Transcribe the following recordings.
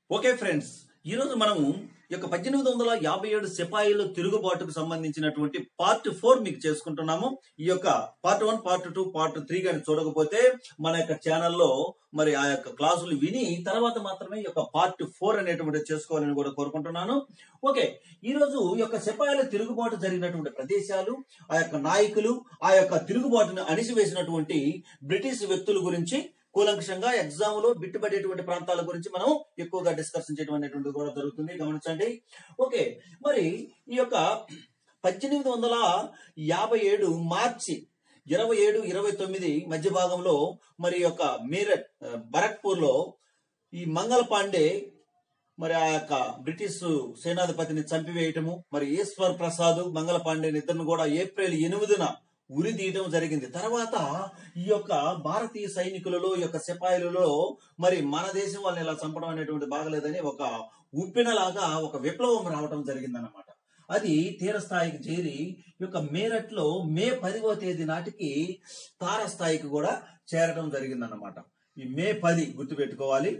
okay friends ఈ రోజు మనము ఈ యొక్క పద్దెనిమిది వందల యాభై ఏడు సిపాయిల తిరుగుబాటుకు సంబంధించినటువంటి పార్ట్ ఫోర్ మీకు చేసుకుంటున్నాము ఈ యొక్క part one part two part three కానీ చూడకపోతే మన యొక్క ఛానల్లో మరి ఆ యొక్క క్లాసులు విని తర్వాత మాత్రమే ఈ యొక్క పార్ట్ ఫోర్ అనేటువంటి చేసుకోవాలని కూడా కోరుకుంటున్నాను ఓకే ఈ రోజు ఈ యొక్క సిపాయిల తిరుగుబాటు జరిగినటువంటి ప్రదేశాలు ఆ యొక్క నాయకులు ఆ యొక్క తిరుగుబాటును అణిసివేసినటువంటి బ్రిటిష్ వ్యక్తుల గురించి కూలంకషంగా ఎగ్జామ్ లో బిట్టుపడేటువంటి ప్రాంతాల గురించి మనం ఎక్కువగా డిస్కషన్ చేయడం అనేటువంటిది కూడా జరుగుతుంది గమనించండి ఓకే మరి ఈ యొక్క పద్దెనిమిది వందల యాభై ఏడు మార్చి ఇరవై ఏడు ఇరవై తొమ్మిది మధ్య భాగంలో మరి ఈ యొక్క మీరట్ ఆ, బరక్పూర్ లో ఈ మంగళ పాండే మరి ఆ యొక్క బ్రిటిష్ సేనాధిపతిని చంపివేయటము మరి ఈశ్వర్ ప్రసాద్ మంగళ పాండే ఇద్దరిని కూడా ఏప్రిల్ ఎనిమిదిన ఉరి తీయటం జరిగింది తర్వాత ఈ యొక్క భారతీయ సైనికులలో ఈ యొక్క సిపాయిలలో మరి మన దేశం వాళ్ళని ఇలా చంపడం అనేటువంటి బాగలేదని ఒక ఉప్పినలాగా ఒక విప్లవం రావటం జరిగిందన్నమాట అది తీరస్థాయికి చేరి ఈ యొక్క మేరట్ లో మే పదివ తేదీ నాటికి తారస్థాయికి కూడా చేరటం జరిగిందన్నమాట ఈ మే పది గుర్తుపెట్టుకోవాలి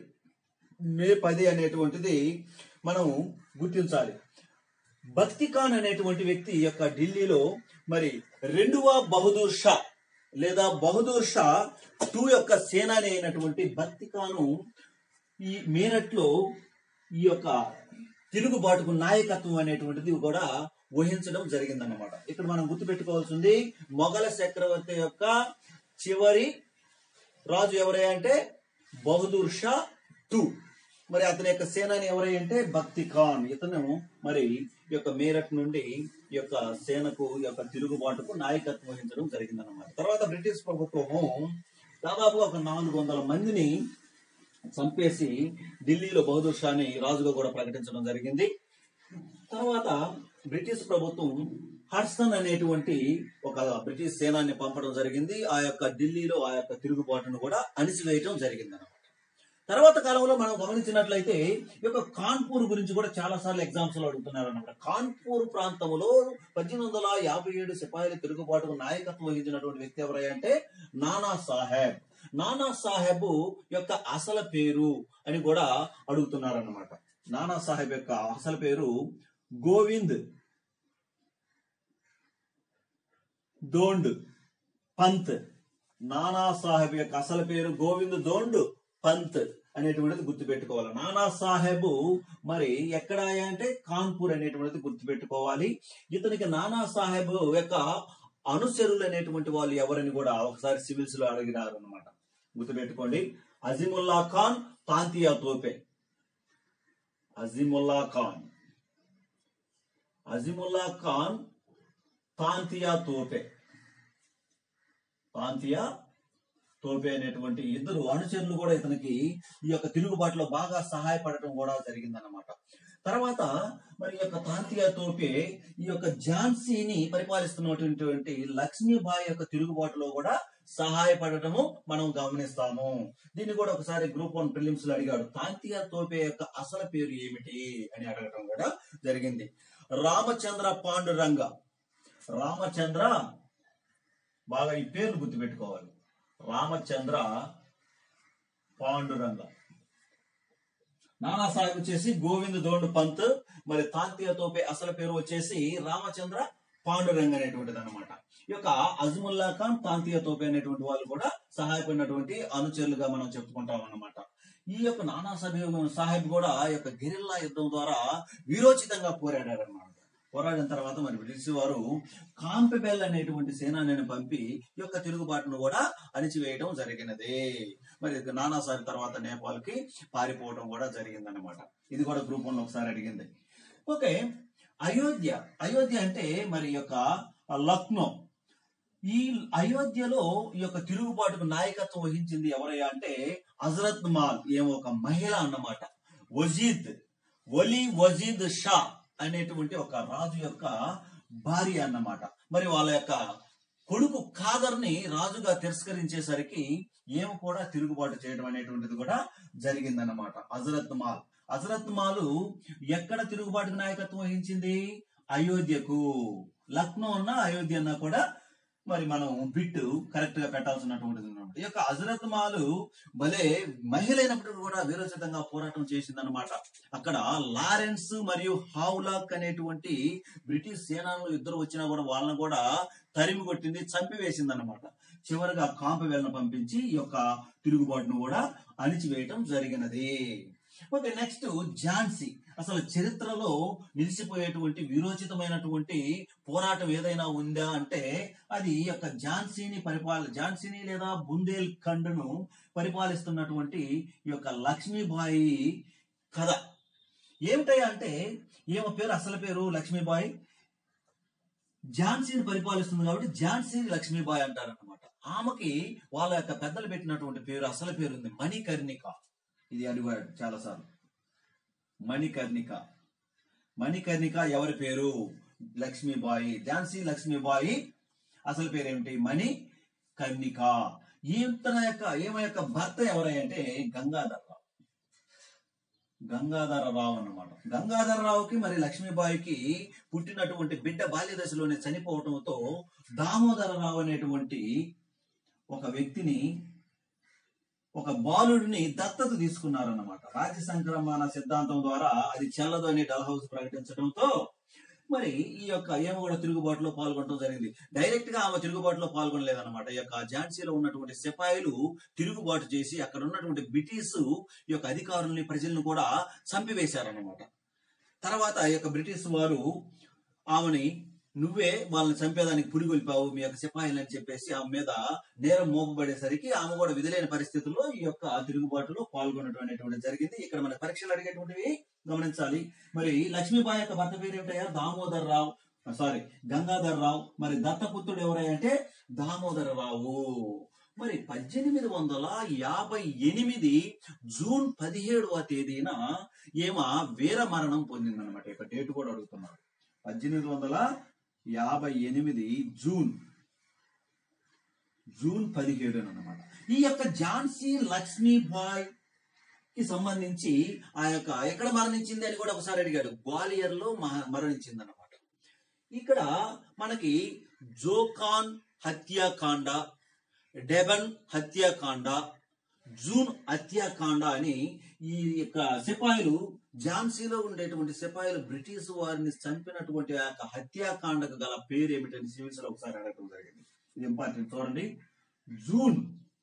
మే పది అనేటువంటిది మనం గుర్తించాలి భక్తి ఖాన్ అనేటువంటి వ్యక్తి ఈ యొక్క ఢిల్లీలో మరి రెండవ బహదూర్ షా లేదా బహదూర్ షా టూ యొక్క సేనాని అయినటువంటి భక్తి ఖాను ఈ మీరట్ లో ఈ యొక్క తిరుగుబాటుకు నాయకత్వం అనేటువంటిది కూడా వహించడం జరిగిందన్నమాట ఇక్కడ మనం గుర్తుపెట్టుకోవాల్సింది మొఘల చక్రవర్తి యొక్క చివరి రాజు ఎవరై అంటే బహదూర్ షా టూ మరి అతని యొక్క సేనాని ఎవరై అంటే భక్తి ఖాన్ ఇతను మరి ఈ యొక్క మేరట్ నుండి ఈ యొక్క సేనకు ఈ యొక్క తిరుగుబాటుకు నాయకత్వం వహించడం జరిగిందన్నమాట తర్వాత బ్రిటిష్ ప్రభుత్వము దాదాపుగా ఒక నాలుగు వందల మందిని చంపేసి ఢిల్లీలో బహదూర్ షాని రాజుగా కూడా ప్రకటించడం జరిగింది తర్వాత బ్రిటిష్ ప్రభుత్వం హడ్సన్ అనేటువంటి ఒక బ్రిటిష్ సేనాన్ని పంపడం జరిగింది ఆ యొక్క ఢిల్లీలో ఆ యొక్క తిరుగుబాటును కూడా అణిచివేయటం జరిగింది అన్నమాట తర్వాత కాలంలో మనం గమనించినట్లయితే ఈ యొక్క కాన్పూర్ గురించి కూడా చాలా సార్లు ఎగ్జామ్స్ లో అడుగుతున్నారు అన్నమాట కాన్పూర్ ప్రాంతంలో పద్దెనిమిది వందల యాభై ఏడు సిపాయిల తిరుగుబాటుకు నాయకత్వం వహించినటువంటి వ్యక్తి ఎవరై అంటే నానా సాహెబ్ నానా సాహెబ్ యొక్క అసలు పేరు అని కూడా అడుగుతున్నారు అన్నమాట నానా సాహెబ్ యొక్క అసలు పేరు గోవింద్ దోండ్ పంత్ నానా సాహెబ్ యొక్క అసలు పేరు గోవింద్ దోండ్ పంత్ అనేటువంటిది గుర్తుపెట్టుకోవాలి నానా సాహెబ్ మరి ఎక్కడ అంటే కాన్పూర్ అనేటువంటిది గుర్తుపెట్టుకోవాలి ఇతనికి నానా సాహెబ్ యొక్క అనుచరులు అనేటువంటి వాళ్ళు ఎవరని కూడా ఒకసారి సివిల్స్ లో అడిగినారు అనమాట గుర్తుపెట్టుకోండి అజిముల్లా ఖాన్ తాంతియా తోపే అజిముల్లా ఖాన్ అజిముల్లా ఖాన్ తాంతియా తోపే తాంతియా తోపే అనేటువంటి ఇద్దరు అనుచరులు కూడా ఇతనికి ఈ యొక్క తిరుగుబాటులో బాగా సహాయపడటం కూడా జరిగిందన్నమాట తర్వాత మరి ఈ యొక్క తాంతియా తోపే ఈ యొక్క ఝాన్సీని పరిపాలిస్తున్నటువంటి లక్ష్మీబాయి యొక్క తిరుగుబాటులో కూడా సహాయపడటము మనం గమనిస్తాము దీన్ని కూడా ఒకసారి గ్రూప్ వన్ ప్రిలిమ్స్ లో అడిగాడు తాంతియా తోపే యొక్క అసలు పేరు ఏమిటి అని అడగటం కూడా జరిగింది రామచంద్ర పాండురంగ రామచంద్ర బాగా ఈ పేర్లు గుర్తుపెట్టుకోవాలి రామచంద్ర పాండురంగ నానాసాహెబ్ వచ్చేసి గోవింద్ దోండు పంత్ మరి తాంతియా తోపే అసలు పేరు వచ్చేసి రామచంద్ర పాండురంగ అనేటువంటిది అనమాట ఈ యొక్క అజ్ముల్లా ఖాన్ తాంతియా తోపే అనేటువంటి వాళ్ళు కూడా సహాయపడినటువంటి అనుచరులుగా మనం చెప్పుకుంటాం అన్నమాట ఈ యొక్క నానా సాహెబ్ సాహెబ్ కూడా ఈ యొక్క గెరిల్లా యుద్ధం ద్వారా వీరోచితంగా పోరాడారు అన్నమాట పోరాడిన తర్వాత మరి బ్రిటిష్ వారు కాంపెబెల్ అనేటువంటి సేనాని పంపి ఈ యొక్క తిరుగుబాటును కూడా అణిచివేయడం జరిగినది మరి నానా సాహెబ్ తర్వాత నేపాల్ కి పారిపోవడం కూడా జరిగిందన్నమాట ఇది కూడా గ్రూప్ వన్ ఒకసారి అడిగింది ఓకే అయోధ్య అయోధ్య అంటే మరి ఈ యొక్క లక్నో ఈ అయోధ్యలో ఈ యొక్క తిరుగుబాటుకు నాయకత్వం వహించింది ఎవరయ్యా అంటే హజరత్ మాల్ ఏమో ఒక మహిళ అన్నమాట వజీద్ వలీ వజీద్ షా అనేటువంటి ఒక రాజు యొక్క భార్య అన్నమాట మరి వాళ్ళ యొక్క కొడుకు ఖాదర్ని రాజుగా తిరస్కరించేసరికి ఏమి కూడా తిరుగుబాటు చేయడం అనేటువంటిది కూడా జరిగిందన్నమాట హజరత్ మాల్ హజరత్ మాలు ఎక్కడ తిరుగుబాటుకు నాయకత్వం వహించింది అయోధ్యకు లక్నో అన్న అయోధ్య అన్న కూడా మరి మనం బిట్ కరెక్ట్ గా పెట్టాల్సినటువంటిది ఉన్నమాట ఈ యొక్క హజరత్ మాలు భలే మహిళ అయినప్పుడు కూడా వీరోచితంగా పోరాటం చేసిందనమాట అక్కడ లారెన్స్ మరియు హావ్లాక్ అనేటువంటి బ్రిటిష్ సేనాలు ఇద్దరు వచ్చినా కూడా వాళ్ళని కూడా తరిమి కొట్టింది చంపివేసింది అనమాట చివరిగా కాంపవేలను పంపించి ఈ యొక్క తిరుగుబాటును కూడా అణిచివేయటం జరిగినది ఓకే నెక్స్ట్ ఝాన్సీ అసలు చరిత్రలో నిలిచిపోయేటువంటి విరోచితమైనటువంటి పోరాటం ఏదైనా ఉందా అంటే అది ఈ యొక్క ఝాన్సీని పరిపాల ఝాన్సీని లేదా బుందేల్ ఖండ్ను పరిపాలిస్తున్నటువంటి ఈ యొక్క లక్ష్మీబాయి కథ ఏమిటయ్యా అంటే ఏమో పేరు అసలు పేరు లక్ష్మీబాయి ఝాన్సీని పరిపాలిస్తుంది కాబట్టి ఝాన్సీ లక్ష్మీబాయి అంటారన్నమాట ఆమెకి వాళ్ళ యొక్క పెద్దలు పెట్టినటువంటి పేరు అసలు పేరు ఉంది మణికర్ణిక ఇది అడిగాడు చాలా సార్లు మణికర్ణిక మణికర్ణిక ఎవరి పేరు లక్ష్మీబాయి ఝాన్సీ లక్ష్మీబాయి అసలు పేరు ఏమిటి మణి కర్ణిక ఈతన యొక్క ఈమె యొక్క భర్త ఎవరై అంటే గంగాధర్ రావు గంగాధర రావు అన్నమాట గంగాధర రావుకి మరి లక్ష్మీబాయికి పుట్టినటువంటి బిడ్డ బాల్య దశలోనే చనిపోవటంతో దామోదర రావు అనేటువంటి ఒక వ్యక్తిని ఒక బాలుడిని దత్తత తీసుకున్నారన్నమాట రాజ్య సంక్రమణ సిద్ధాంతం ద్వారా అది చెల్లదు అని డల్హౌస్ ప్రకటించడంతో మరి ఈ యొక్క ఏమో కూడా తిరుగుబాటులో పాల్గొనడం జరిగింది డైరెక్ట్ గా ఆమె తిరుగుబాటులో పాల్గొనలేదన్నమాట ఈ యొక్క ఝాన్సీలో ఉన్నటువంటి సిపాయిలు తిరుగుబాటు చేసి అక్కడ ఉన్నటువంటి బ్రిటిష్ ఈ యొక్క అధికారుల్ని ప్రజలను కూడా చంపివేశారన్నమాట తర్వాత ఈ యొక్క బ్రిటిష్ వారు ఆమెని నువ్వే వాళ్ళని చంపేదానికి పురిగొల్పావు మీ యొక్క సిపాయిలు అని చెప్పేసి ఆమె మీద నేరం మోపబడేసరికి ఆమె కూడా విధులైన పరిస్థితుల్లో ఈ యొక్క తిరుగుబాటులో పాల్గొనడం అనేటువంటి జరిగింది ఇక్కడ మన పరీక్షలు అడిగేటువంటివి గమనించాలి మరి లక్ష్మీబాయి యొక్క భర్త పేరు ఏమిటయ్యా దామోదర్ రావు సారీ గంగాధర్ రావు మరి దత్తపుత్రుడు ఎవరయ్యా అంటే దామోదర రావు మరి పద్దెనిమిది వందల యాభై ఎనిమిది జూన్ పదిహేడవ తేదీన ఏమ వీర మరణం పొందిందనమాట ఇక డేట్ కూడా అడుగుతున్నారు పద్దెనిమిది వందల యాభై ఎనిమిది జూన్ జూన్ పదిహేడు అనమాట ఈ యొక్క ఝాన్సీ లక్ష్మీబాయ్ కి సంబంధించి ఆ యొక్క ఎక్కడ మరణించింది అని కూడా ఒకసారి అడిగాడు గ్వాలియర్ లో మరణించింది అనమాట ఇక్కడ మనకి జోకాన్ హత్యాకాండ డెబన్ హత్యాకాండ జూన్ హత్యాకాండ అని ఈ యొక్క సిపాయిలు ఝాన్సీలో ఉండేటువంటి సిపాయిలు బ్రిటిష్ వారిని చంపినటువంటి ఆ యొక్క హత్యాకాండకు గల పేరు ఏమిటని సివిల్స్ లో ఒకసారి అడగడం జరిగింది ఇది ఇంపార్టెంట్ చూడండి జూన్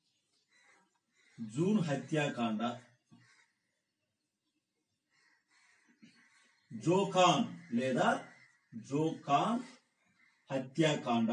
జూన్ హత్యాకాండ జోకాన్ లేదా జోకాన్ హత్యాకాండ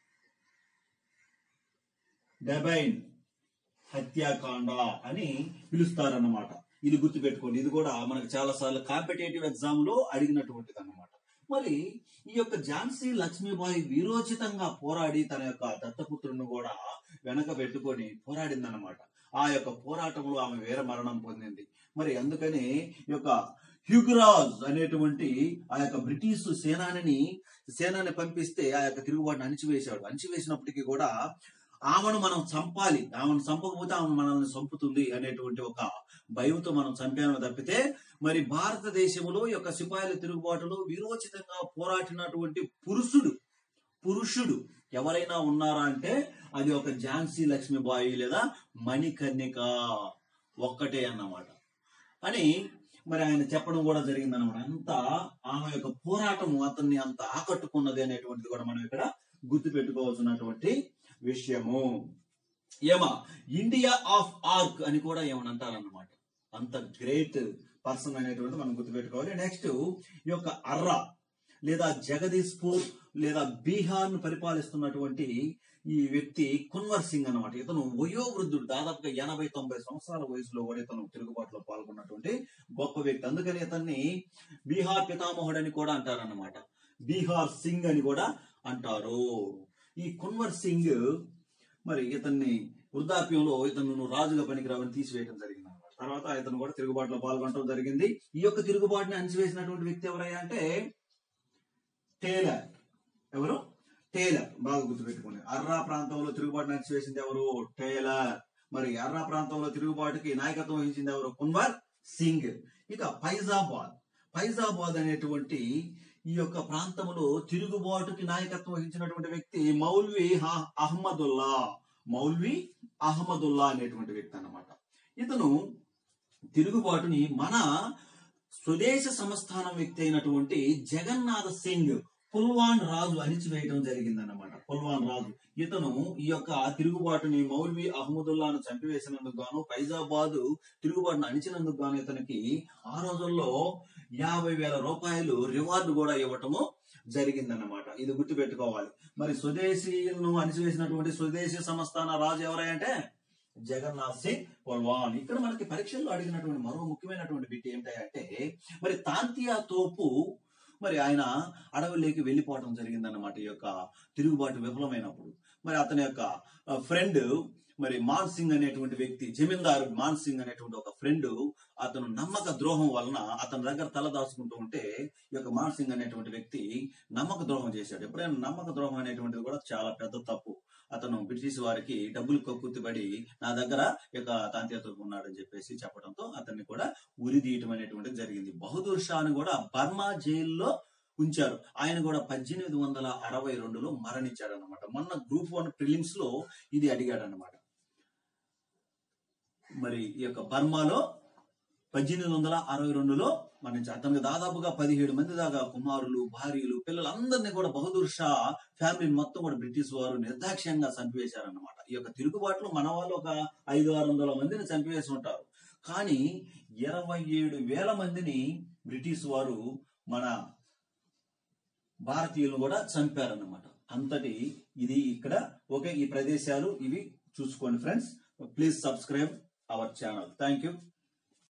డెబైన్ హత్యాకాండ అని పిలుస్తారన్నమాట ఇది గుర్తుపెట్టుకోండి ఇది కూడా మనకు చాలా సార్లు కాంపిటేటివ్ ఎగ్జామ్ లో అడిగినటువంటిది అన్నమాట మరి ఈ యొక్క ఝాన్సీ లక్ష్మీబాయి వీరోచితంగా పోరాడి తన యొక్క దత్తపుత్రుని కూడా వెనక పెట్టుకొని పోరాడిందన్నమాట ఆ యొక్క పోరాటంలో ఆమె వీర మరణం పొందింది మరి అందుకని ఈ యొక్క హ్యూగ్రాజ్ అనేటువంటి ఆ యొక్క బ్రిటిష్ సేనాని సేనాని పంపిస్తే ఆ యొక్క తిరుగుబాటును అణిచివేశాడు అణిచివేసినప్పటికీ కూడా ఆమెను మనం చంపాలి ఆమెను చంపకపోతే ఆమె మనల్ని చంపుతుంది అనేటువంటి ఒక భయంతో మనం చంపామని తప్పితే మరి భారతదేశంలో ఈ యొక్క సిపాయిల తిరుగుబాటులో వీరోచితంగా పోరాడినటువంటి పురుషుడు పురుషుడు ఎవరైనా ఉన్నారా అంటే అది ఒక ఝాన్సీ లక్ష్మీబాయి లేదా మణికర్ణిక ఒక్కటే అన్నమాట అని మరి ఆయన చెప్పడం కూడా జరిగింది అనమాట అంత ఆమె యొక్క పోరాటం అతన్ని అంత ఆకట్టుకున్నది అనేటువంటిది కూడా మనం ఇక్కడ గుర్తు పెట్టుకోవాల్సినటువంటి విషయము ఏమా ఇండియా ఆఫ్ ఆర్క్ అని కూడా ఏమని అంటారన్నమాట అంత గ్రేట్ పర్సన్ అనేటువంటి మనం గుర్తుపెట్టుకోవాలి నెక్స్ట్ ఈ యొక్క అర్రా లేదా జగదీష్పూర్ లేదా బీహార్ ను పరిపాలిస్తున్నటువంటి ఈ వ్యక్తి కున్వర్ సింగ్ అనమాట ఇతను వయోవృద్ధుడు దాదాపుగా ఎనభై తొంభై సంవత్సరాల వయసులో కూడా ఇతను తిరుగుబాటులో పాల్గొన్నటువంటి గొప్ప వ్యక్తి అందుకని ఇతన్ని బీహార్ పితామహుడు అని కూడా అంటారన్నమాట బీహార్ సింగ్ అని కూడా అంటారు ఈ కున్వర్ సింగ్ మరి ఇతన్ని వృద్ధాప్యంలో ఇతను రాజుగా పనికిరావని తీసివేయడం జరిగింది అన్నమాట తర్వాత ఇతను కూడా తిరుగుబాటులో పాల్గొనడం జరిగింది ఈ యొక్క తిరుగుబాటుని అణిచివేసినటువంటి వ్యక్తి ఎవరయ్యా అంటే టేలర్ ఎవరు టేలర్ బాగా గుర్తుపెట్టుకోండి అర్రా ప్రాంతంలో తిరుగుబాటుని అణిచివేసింది ఎవరు టేలర్ మరి అర్రా ప్రాంతంలో తిరుగుబాటుకి నాయకత్వం వహించింది ఎవరు కున్వర్ సింగ్ ఇక ఫైజాబాద్ ఫైజాబాద్ అనేటువంటి ఈ యొక్క ప్రాంతంలో తిరుగుబాటుకి నాయకత్వం వహించినటువంటి వ్యక్తి మౌల్వి హ- అహ్మదుల్లా మౌల్వి అహ్మదుల్లా అనేటువంటి వ్యక్తి అన్నమాట ఇతను తిరుగుబాటుని మన స్వదేశ సంస్థానం వ్యక్తి అయినటువంటి జగన్నాథ్ సింగ్ పుల్వాన్ రాజు అణిచివేయడం జరిగిందన్నమాట పుల్వాన్ రాజు ఇతను ఈ యొక్క తిరుగుబాటుని మౌల్వి అహ్మదుల్లాను చంపివేసినందుకు గాను ఫైజాబాద్ తిరుగుబాటును అణిచినందుకు గాను ఇతనికి ఆ రోజుల్లో యాభై వేల రూపాయలు రివార్డు కూడా ఇవ్వటము జరిగిందన్నమాట ఇది గుర్తుపెట్టుకోవాలి మరి స్వదేశీయులను అణిచివేసినటువంటి స్వదేశీ సంస్థాన రాజు ఎవరంటే జగన్నాథ్ సింగ్ పొల్వాన్ ఇక్కడ మనకి పరీక్షల్లో అడిగినటువంటి మరో ముఖ్యమైనటువంటి బిట్ ఏంటంటే మరి తాంతియా తోపు మరి ఆయన అడవుల్లోకి వెళ్ళిపోవడం జరిగిందన్నమాట ఈ యొక్క తిరుగుబాటు విఫలమైనప్పుడు మరి అతని యొక్క ఫ్రెండ్ మరి మాన్ సింగ్ అనేటువంటి వ్యక్తి జమీందారు మాన్ సింగ్ అనేటువంటి ఒక ఫ్రెండ్ అతను నమ్మక ద్రోహం వలన అతని దగ్గర తల దాచుకుంటూ ఉంటే ఈ యొక్క మాన్ సింగ్ అనేటువంటి వ్యక్తి నమ్మక ద్రోహం చేశాడు ఎప్పుడైనా నమ్మక ద్రోహం అనేటువంటిది కూడా చాలా పెద్ద తప్పు అతను బ్రిటిష్ వారికి డబ్బులు కక్కుర్తిపడి నా దగ్గర ఈ యొక్క తాంత్రికతో ఉన్నాడని చెప్పేసి చెప్పడంతో అతన్ని కూడా ఉరి తీయటం అనేటువంటిది జరిగింది బహదూర్ షాను కూడా బర్మా జైల్లో ఉంచారు ఆయన కూడా పద్దెనిమిది వందల అరవై రెండులో మరణించాడు అనమాట మొన్న గ్రూప్ వన్ ప్రిలిమ్స్ లో ఇది అడిగాడు అనమాట మరి ఈ యొక్క బర్మాలో పద్దెనిమిది వందల అరవై రెండులో మరణించారు అతనికి దాదాపుగా పదిహేడు మంది దాకా కుమారులు భార్యలు పిల్లలు అందరినీ కూడా బహదూర్ షా ఫ్యామిలీని మొత్తం కూడా బ్రిటిష్ వారు నిర్దాక్ష్యంగా చంపివేశారన్నమాట ఈ యొక్క తిరుగుబాటులో మన వాళ్ళు ఒక ఐదు ఆరు వందల మందిని చంపివేసి ఉంటారు కానీ ఇరవై ఏడు వేల మందిని బ్రిటిష్ వారు మన భారతీయులను కూడా చంపారన్నమాట అంతటి ఇది ఇక్కడ ఓకే ఈ ప్రదేశాలు ఇవి చూసుకోండి friends please subscribe our channel thank you